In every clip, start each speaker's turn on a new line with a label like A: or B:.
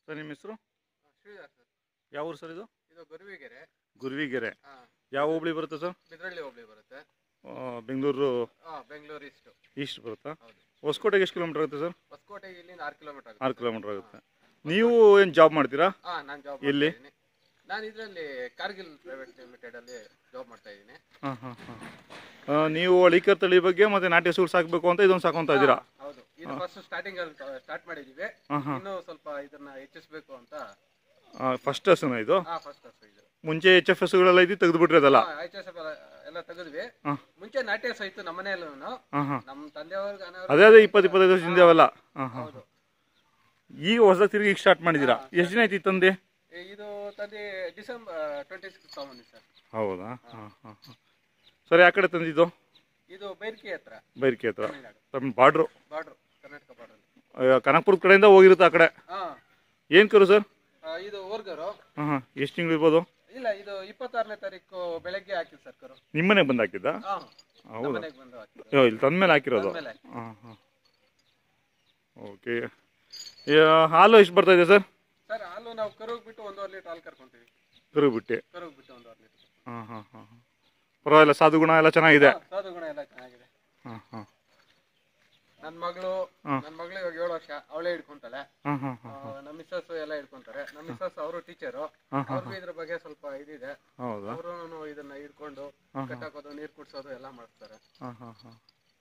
A: Sir ನಿಮ್ಮ ಹೆಸರು
B: Sridhar sir
A: ಯಾವ ಊರು ಸರ್ ಇದು
B: ಇದು ಗರುವಿಗೆರೆ
A: ಗುರುವಿಗೆರೆ
B: ಹಾ
A: ಯಾವ ಹೋಬಳಿ ಬರುತ್ತೆ ಸರ್
B: ಬಿದ್ರಳ್ಳಿ ಹೋಬಳಿ ಬರುತ್ತೆ
A: ಆ, ಬೆಂಗಳೂರು
B: ಹಾ ಬೆಂಗಳೂರು ಇಷ್ಟು
A: ಈಸ್ಟ್ ಬರುತ್ತಾ
B: ಹೌದು
A: ಹೊಸಕೋಟೆಗೆ ಎಷ್ಟು ಕಿಲೋಮೀಟರ್ ಆಗುತ್ತೆ ಸರ್
B: ಹೊಸಕೋಟೆಗೆ ಇಲ್ಲಿಂದ ಆರು ಕಿಲೋಮೀಟರ್
A: ಆರು ಕಿಲೋಮೀಟರ್ ಆಗುತ್ತೆ ನೀವು ಏನು ಜಾಬ್ ಮಾಡ್ತೀರಾ
B: ಹಾ ನಾನು ಜಾಬ್
A: ಎಲ್ಲಿ?
B: ಇದ್ದೀನಿ ನಾನು ಇದರಲ್ಲಿ ಕಾರ್ಗಿಲ್ ಪ್ರೈವೇಟ್ ಲಿಮಿಟೆಡ್ ಅಲ್ಲಿ ಜಾಬ್ ಮಾಡ್ತಾ ಇದ್ದೀನಿ
A: ಹಾಂ ಹಾಂ ಹಾಂ ನೀವು ಅಳಿಕರ್ ತಳಿ ಬಗ್ಗೆ ಮತ್ತೆ ನಾಟಿ ಹಸುಗಳು ಸಾಕಬೇಕು ಅಂತ ಇದೊಂದು ಸಾಕೊಂತ ಇದ್ದೀರಾ
B: ಹಾ, ಹೌದು ಇದು ಫಸ್ಟ್ ಸ್ಟಾರ್ಟಿಂಗ್ ಅಲ್ಲಿ ಸ್ಟಾರ್ಟ್ ಮಾಡಿದೀವಿ
A: ಹಾಂ ಹಾಂ
B: ಇನ್ನೂ ಸ್ವಲ್ಪ ಇದನ್ನ ಹೆಚ್ಚಿಸಬೇಕು ಅಂತ
A: ಫಸ್ಟ್ ಹಸುನ ಇದು
B: ಹಾ ಫಸ್ಟ್ ಫಸ್ಟ್ ಇದು
A: ಮುಂಚೆ ಎಚ್ ಎಫ್ ಎಸ್ಗಳೆಲ್ಲ ಇದ್ದು ತೆಗೆದುಬಿಟ್ರಿ ಅದಲ್ಲ
B: ಹಾ, HSF ಎಲ್ಲ ತೆಗೆದ್ವಿ
A: ಹಾ.
B: ಮುಂಚೆ ನಾಟ್ಯ ಸಹಿತ ನಮ್ಮ ಮನೆಯಲ್ಲೂ
A: ಹಾಂ ಹಾಂ
B: ನಮ್ಮ ತಂದೆಯವ್ರಿಗೆ
A: ಅದೇ ಅದೇ ಇಪ್ಪತ್ತು ಇಪ್ಪತ್ತೈದು ವರ್ಷದಿಂದ ಅವೆಲ್ಲ ಹಾಂ ಹಾಂ
B: ಹೌದು
A: ಈಗ ಹೊಸದಾಗಿ ತಿರುಗಿ ಈಗ ಸ್ಟಾರ್ಟ್ ಮಾಡಿದ್ದೀರಾ ಎಷ್ಟು ದಿನ ಆಯ್ತು ಈ ತಂದೆ
B: ಈ- ಇದು ತಂದೆ ಡಿಸೆಂಬರ್ ಟ್ವೆಂಟಿ ಸಿಕ್ಸ್ ತಗೊಂಡಿ ಸರ್
A: ಹೌದಾ ಹಾಂ ಹಾಂ ಹಾಂ ಸರ್ ಯಾವ ಕಡೆ ತಂದಿದ್ದು
B: ಇದು ಬೈರ್ಕಿ ಹತ್ರ
A: ಬೈರ್ಕಿ ಹತ್ರ
B: ತಮಿಳ್ನಾಡು
A: ತಮ್ಮ ಬಾರ್ಡ್ರು
B: ಬಾರ್ಡ್ರು ಕರ್ನಾಟಕ ಬಾರ್ಡರ್
A: ಕನಕಪುರದ ಕಡೆಯಿಂದ ಹೋಗಿರುತ್ತೆ ಆ ಕಡೆ
B: ಹಾ
A: ಏನು ಕರು ಸರ್
B: ಆ, ಇದು ಓರ್ಗರು
A: ಹಾಂ ಹಾಂ ಎಷ್ಟು ತಿಂಗಳು ಇರ್ಬೋದು
B: ಇಲ್ಲ ಇದು ಇಪ್ಪತ್ತಾರನೇ ತಾರೀಕು ಬೆಳಗ್ಗೆ ಹಾಕಿದ್ ಸರ್ ಕರು
A: ನಿಮ್ಮನೆಗೆ ಬಂದು ಹಾಕಿದ್ದ
B: ಹಾ
A: ಹೌದಾ
B: ಮನೆಗೆ ಬಂದು ಹಾಕಿದ್ದು
A: ಅಯ್ಯೋ ಇಲ್ಲಿ ತಂದ್ಮೇಲೆ ಹಾಕಿರೋದು
B: ಆಮೇಲೆ
A: ಹಾಂ ಹಾಂ ಓಕೆ ಹಾಲು ಎಷ್ಟು ಬರ್ತಾ ಇದೆ ಸರ್
B: ಸರ್ ಹಾಲು ನಾವು ಕರುಗ್ ಬಿಟ್ಟು ಒಂದೂವರೆ ಲೀಟರ್ ಹಾಲು ಕರ್ಕೊಂತೀವಿ
A: ಕರು ಬಿಟ್ಟು
B: ಕರುಗ್ ಬಿಟ್ಟು ಒಂದೂವರೆ ಲೀಟರ್
A: ಹಾಂ ಹಾಂ ಹಾಂ ಹಾಂ ಪರವಾಗಿಲ್ಲ ಸಾಧು ಗುಣ ಎಲ್ಲ ಚೆನ್ನಾಗಿದೆ
B: ಸಾಧು ಗುಣ ಎಲ್ಲ ಚೆನ್ನಾಗಿದೆ
A: ಹಾಂ ಹಾಂ
B: ನನ್ನ ಮಗಳು
A: ಹಾ.
B: ನನ್ನ ಮಗಳು ಇವಾಗ ಏಳು ವರ್ಷ ಅವಳೇ ಹಿಡ್ಕೊಂತಾಳೆ
A: ಹಾಂ ಹಾಂ
B: ಆ,
A: ಹಾಂ
B: ನಮ್ಮ ಮಿಸ್ಸಸ್ ಎಲ್ಲ ಹಿಡ್ಕೊಂತಾರೆ ನಮ್ಮ ಮಿಸ್ಸಸ್ ಅವರು ಟೀಚರು
A: ಹಾಂ ಹಾಂ
B: ಅವ್ರಿಗೂ ಇದ್ರ ಬಗ್ಗೆ ಸ್ವಲ್ಪ ಇದಿದೆ
A: ಹೌದಾ
B: ಅವರು ಇದನ್ನ ಹಿಡ್ಕೊಂಡು
A: ಹಾಂ ಹಾಂ
B: ಕಟ್ಟಾಕೋದು ನೀರು ಕುಡ್ಸೋದು ಎಲ್ಲ ಮಾಡ್ತಾರೆ
A: ಹಾಂ ಹಾಂ ಹಾಂ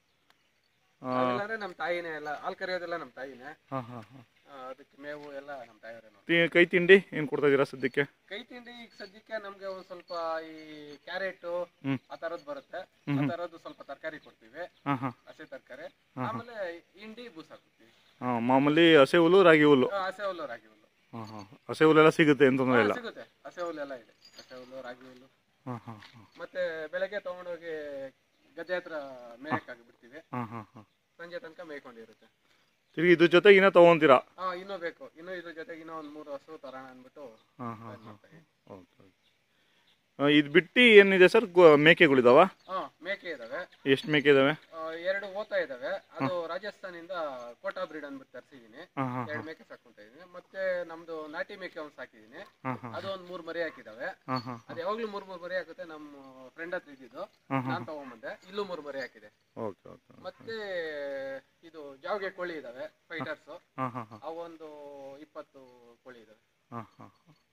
B: ಅಂದ್ರೆ ನಮ್ಮ ತಾಯಿನೇ ಎಲ್ಲ ಹಾಲು ಕರೆಯೋದೆಲ್ಲ ನಮ್ಮ ತಾಯಿನೇ
A: ಹಾಂ ಹಾಂ ಹಾಂ
B: ಆ, ಅದಕ್ಕೆ ಮೇವು ಎಲ್ಲ ನಮ್ಮ ತಾಯಿಯವರೇ ನೋಡಿ
A: ಕೈ ತಿಂಡಿ ಏನು ಕೊಡ್ತಾ ಇದ್ದೀರಾ ಸದ್ಯಕ್ಕೆ
B: ಕೈ ತಿಂಡಿ ಈಗ ಸದ್ಯಕ್ಕೆ ನಮ್ಗೆ ಒಂದ್ ಸ್ವಲ್ಪ ಈ ಕ್ಯಾರೆಟ್
A: ಹ್ಮ್.
B: ಆ ತರದ್ ಬರುತ್ತೆ
A: ಹ್ಮ್
B: ಆ
A: ಹ್ಮ್.
B: ತರದ್ದು ಸ್ವಲ್ಪ ತರಕಾರಿ ಕೊಡ್ತೀವಿ
A: ಹಾಂ ಹಾಂ
B: ಹಸಿ ತರಕಾರಿ
A: ಹಾ, ಹಾ.
B: ಆಮೇಲೆ ಹಿಂಡಿ ಬೂಸ್ ಹಾಕ್ತೀವಿ
A: ಹಾಂ ಮಾಮೂಲಿ ಹಸೆ ಹುಲ್ಲು ರಾಗಿ ಹುಲ್ಲು
B: ಆ, ಹಸೆ ಹುಲ್ಲು ರಾಗಿ ಹುಲ್ಲು
A: ಹಾಂ ಹಾಂ ಹಸೆ ಹುಲ್ಲೆಲ್ಲ ಸಿಗುತ್ತೆ ಏನು ತೊಂದರೆ
B: ಹಾ,
A: ಇಲ್ಲ
B: ಸಿಗುತ್ತೆ ಹಸೆ ಹುಲ್ಲು ಎಲ್ಲ ಇದೆ ಹಸೆ ಹುಲ್ಲು ರಾಗಿ ಹುಲ್ಲು
A: ಹಾಂ ಹಾಂ ಹಾಂ
B: ಮತ್ತೆ ಬೆಳಗ್ಗೆ ತಗೊಂಡೋಗಿ ಗದ್ದೆ ಹತ್ರ ಮೇಯಕ್ಕೆ ಬಿಡ್ತೀವಿ
A: ಹಾಂ ಹಾಂ ಹಾಂ
B: ಸಂಜೆ ತನಕ ಮೇಯ್ಕೊಂಡಿರುತ್ತೆ
A: ತಿರುಗಿ ಇದ್ರ ಜೊತೆಗೆ ಇನ್ನೂ ತೊಗೊಂತೀರಾ
B: ಹಾ ಇನ್ನೂ ಬೇಕು ಇನ್ನೂ ಇದ್ರ ಜೊತೆಗೆ ಇನ್ನೂ ಒಂದ್ ಮೂರು ಹಸು ತರೋಣ ಅಂದ್ಬಿಟ್ಟು
A: ಹಾಂ ಹಾಂ
B: ಇದ್
A: ಹಾಂ
B: ಮಾಡ್ತಾ ಇದೀವಿ.
A: ಓಕೆ ಓಕೆ ಇದು ಬಿಟ್ಟು ಏನಿದೆ ಸರ್ ಮೇಕೆಗಳಿದಾವ
B: ಹಾ ಮೇಕೆ ಇದಾವೆ
A: ಎಷ್ಟು ಮೇಕೆ ಇದಾವೆ
B: ಆ, ಎರಡು ಓತಾ ಇದಾವೆ ಅದು ರಾಜಸ್ಥಾನಿಂದ ಕೋಟಾ ಬ್ರೀಡ್ ಅಂದ್ಬಿಟ್ಟು ತರಿಸಿದೀನಿ
A: ಹಾಂ ಹಾಂ
B: ಎರಡು ಮೇಕೆ ಸಾಕೊಂತ ಇದೀನಿ ಮತ್ತೆ ನಮ್ದು ನಾಟಿ ಮೇಕೆ ಒಂದ್ ಸಾಕಿದೀನಿ
A: ಹಾಂ ಹಾಂ
B: ಅದು ಒಂದ್ ಮೂರ್ ಮರಿ ಹಾಕಿದಾವೆ
A: ಹಾಂ ಹಾಂ
B: ಅದು ಯಾವಾಗ್ಲೂ ಮೂರ್ ಮೂರ್ ಮರಿ ಹಾಕುತ್ತೆ ನಮ್ಮ ಫ್ರೆಂಡ್ ಹತ್ರ ಇದ್ದಿದ್ದು
A: ಹಾಂ ಹಾಂ
B: ನಾನ್ ತಗೊಂಬಂದೆ ಇಲ್ಲೂ ಮೂರ್ ಮರಿ ಹಾಕಿದೆ
A: ಓಕೆ ಓಕೆ
B: ಮತ್ತೆ ಇದು ಜಾವ್ಗೆ ಕೋಳಿ ಇದಾವೆ ಫೈಟರ್ಸ್
A: ಹಾಂ ಹಾಂ ಹಾಂ
B: ಅವೊಂದು ಇಪ್ಪತ್ತು ಕೋಳಿ ಇದಾವೆ
A: ಹಾಂ ಹಾಂ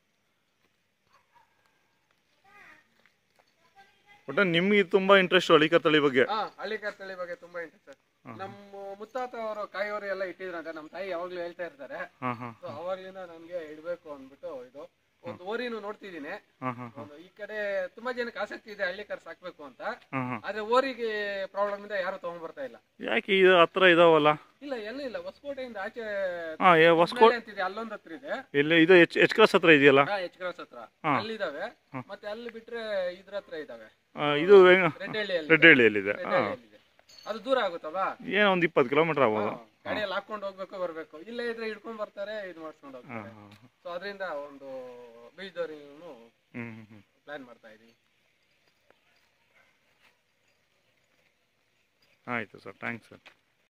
A: ಒಟ್ಟು ನಿಮ್ಗೆ ತುಂಬ ಇಂಟ್ರೆಸ್ಟ್ ಅಳಿಕ ತಳಿ ಬಗ್ಗೆ
B: ಹಾ ಹಳ್ಳಿಕಾರ್ ತಳಿ ಬಗ್ಗೆ ತುಂಬಾ ಇಂಟ್ರೆಸ್ಟ್ ಸರ್ ನಮ್ಮ ಮುತ್ತಾತ ಅವರು ಕಾಯೋರು ಎಲ್ಲ ಇಟ್ಟಿದ್ರಂತೆ ನಮ್ಮ ತಾಯಿ ಯಾವಾಗ್ಲೂ ಹೇಳ್ತಾ ಇರ್ತಾರೆ
A: ಹಾಂ ಹಾಂ
B: ಸೊ ಅವಾಗ್ಲಿಂದ ನನ್ಗೆ ಇಡ್ಬೇಕು ಅಂದ್ಬಿಟ್ಟು ಇದು ಒಂದು ಓರಿನು ನೋಡ್ತಿದ್ದೀನಿ
A: ಹಾಂ ಹಾಂ ಹಾಂ
B: ಒಂದು ಈ ಕಡೆ ತುಂಬಾ ಜನಕ್ಕೆ ಆಸಕ್ತಿ ಇದೆ ಹಳ್ಳಿ ಕಾರ್ ಸಾಕ್ಬೇಕು ಅಂತ
A: ಹಾಂ ಹಾಂ
B: ಆದ್ರೆ ಓರಿಗೆ ಪ್ರಾಬ್ಲಮ್ ಇಂದ ಯಾರು ತಗೊಂಡ್ಬರ್ತಾ ಇಲ್ಲ
A: ಯಾಕೆ ಇದು ಹತ್ರ ಇದಾವಲ್ಲ
B: ಇಲ್ಲ ಎಲ್ಲ ಇಲ್ಲ ಹೊಸಕೋಟೆಯಿಂದ ಆಚೆ
A: ಹಾಂ ಏ ಹೊಸ್ಕೋ
B: ಮೇಲೆ ಅಂತಿದೆ ಅಲ್ಲೊಂದ್ ಹತ್ರ ಇದೆ
A: ಇಲ್ಲಿ ಇದು ಎಚ್ ಎಚ್ ಕ್ರಾಸ್ ಹತ್ರ ಇದೆಯಲ್ಲ
B: ಹಾ ಎಚ್ ಕ್ರಾಸ್ ಹತ್ರ
A: ಹಾ.
B: ಅಲ್ಲಿದಾವೆ
A: ಹಾ.
B: ಮತ್ತೆ ಅಲ್ಲಿ ಬಿಟ್ರೆ ಇದ್ರ ಹತ್ರ ಇದಾವೆ
A: ಆ, ಇದು
B: ರೆಡ್ಡಳ್ಳಿಯಲ್ಲಿ
A: ರೆಡ್ಡಹಳ್ಳಿಯಲ್ಲಿದೆ ಹಾಂ
B: ರೆಡ್ಡಳ್ಳಿಯಲ್ಲಿದೆ ಅದು ದೂರ ಆಗುತ್ತಲ್ವಾ
A: ಏನೋ ಒಂದು ಇಪ್ಪತ್ತು ಕಿಲೋಮೀಟರ್ ಆಗ್ಬೋದು
B: ಹಾ. ಗಾಡಿಯಲ್ಲಿ ಹಾಕೊಂಡು ಹೋಗ್ಬೇಕು ಬರ್ಬೇಕು ಇಲ್ಲೇ ಇದ್ರೆ ಹಿಡ್ಕೊಂಡ್ ಬರ್ತಾರೆ ಇದು ಮಾಡ್ಸ್ಕೊಂಡು
A: ಹಾಂ
B: ಹೋಗ್ತಾರೆ
A: ಹಾಂ
B: ಸೊ ಅದರಿಂದ ಒಂದು ಬೀಜದವ್ರಿಗೂ
A: ಹ್ಞೂ ಹ್ಞೂ
B: ಪ್ಲಾನ್ ಮಾಡ್ತಾ ಇದೀವಿ
A: ಆಯಿತು ಸರ್ ಥ್ಯಾಂಕ್ಸ್ ಸರ್